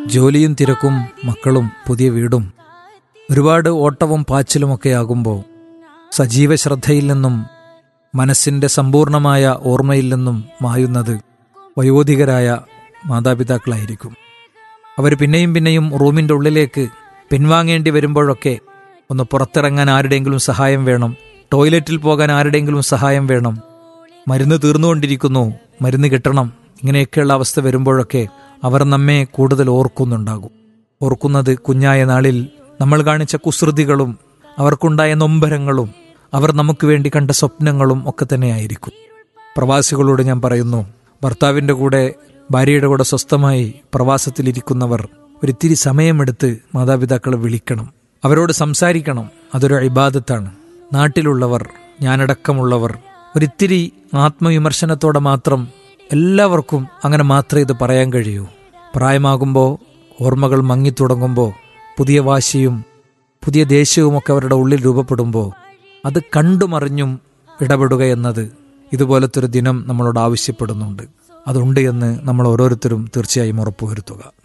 ജോലിയും തിരക്കും മക്കളും പുതിയ വീടും ഒരുപാട് ഓട്ടവും പാച്ചിലുമൊക്കെ ആകുമ്പോൾ സജീവ ശ്രദ്ധയിൽ നിന്നും മനസ്സിന്റെ സമ്പൂർണമായ ഓർമ്മയിൽ നിന്നും മായുന്നത് വയോധികരായ മാതാപിതാക്കളായിരിക്കും അവർ പിന്നെയും പിന്നെയും റൂമിന്റെ ഉള്ളിലേക്ക് പിൻവാങ്ങേണ്ടി വരുമ്പോഴൊക്കെ ഒന്ന് പുറത്തിറങ്ങാൻ ആരുടെയെങ്കിലും സഹായം വേണം ടോയ്ലറ്റിൽ പോകാൻ ആരുടെയെങ്കിലും സഹായം വേണം മരുന്ന് തീർന്നുകൊണ്ടിരിക്കുന്നു മരുന്ന് കിട്ടണം ഇങ്ങനെയൊക്കെയുള്ള അവസ്ഥ വരുമ്പോഴൊക്കെ അവർ നമ്മെ കൂടുതൽ ഓർക്കുന്നുണ്ടാകും ഓർക്കുന്നത് കുഞ്ഞായ നാളിൽ നമ്മൾ കാണിച്ച കുസൃതികളും അവർക്കുണ്ടായ നൊമ്പരങ്ങളും അവർ നമുക്ക് വേണ്ടി കണ്ട സ്വപ്നങ്ങളും ഒക്കെ തന്നെയായിരിക്കും പ്രവാസികളോട് ഞാൻ പറയുന്നു ഭർത്താവിന്റെ കൂടെ ഭാര്യയുടെ കൂടെ സ്വസ്ഥമായി പ്രവാസത്തിലിരിക്കുന്നവർ ഒരിത്തിരി സമയമെടുത്ത് മാതാപിതാക്കളെ വിളിക്കണം അവരോട് സംസാരിക്കണം അതൊരു ഇബാദത്താണ് നാട്ടിലുള്ളവർ ഞാനടക്കമുള്ളവർ ഒരിത്തിരി ആത്മവിമർശനത്തോടെ മാത്രം എല്ലാവർക്കും അങ്ങനെ മാത്രമേ ഇത് പറയാൻ കഴിയൂ പ്രായമാകുമ്പോൾ ഓർമ്മകൾ മങ്ങിത്തുടങ്ങുമ്പോൾ പുതിയ വാശിയും പുതിയ ദേഷ്യവുമൊക്കെ അവരുടെ ഉള്ളിൽ രൂപപ്പെടുമ്പോൾ അത് കണ്ടുമറിഞ്ഞും ഇടപെടുക എന്നത് ഇതുപോലത്തെ ഒരു ദിനം നമ്മളോട് ആവശ്യപ്പെടുന്നുണ്ട് അതുണ്ട് എന്ന് നമ്മൾ ഓരോരുത്തരും തീർച്ചയായും ഉറപ്പുവരുത്തുക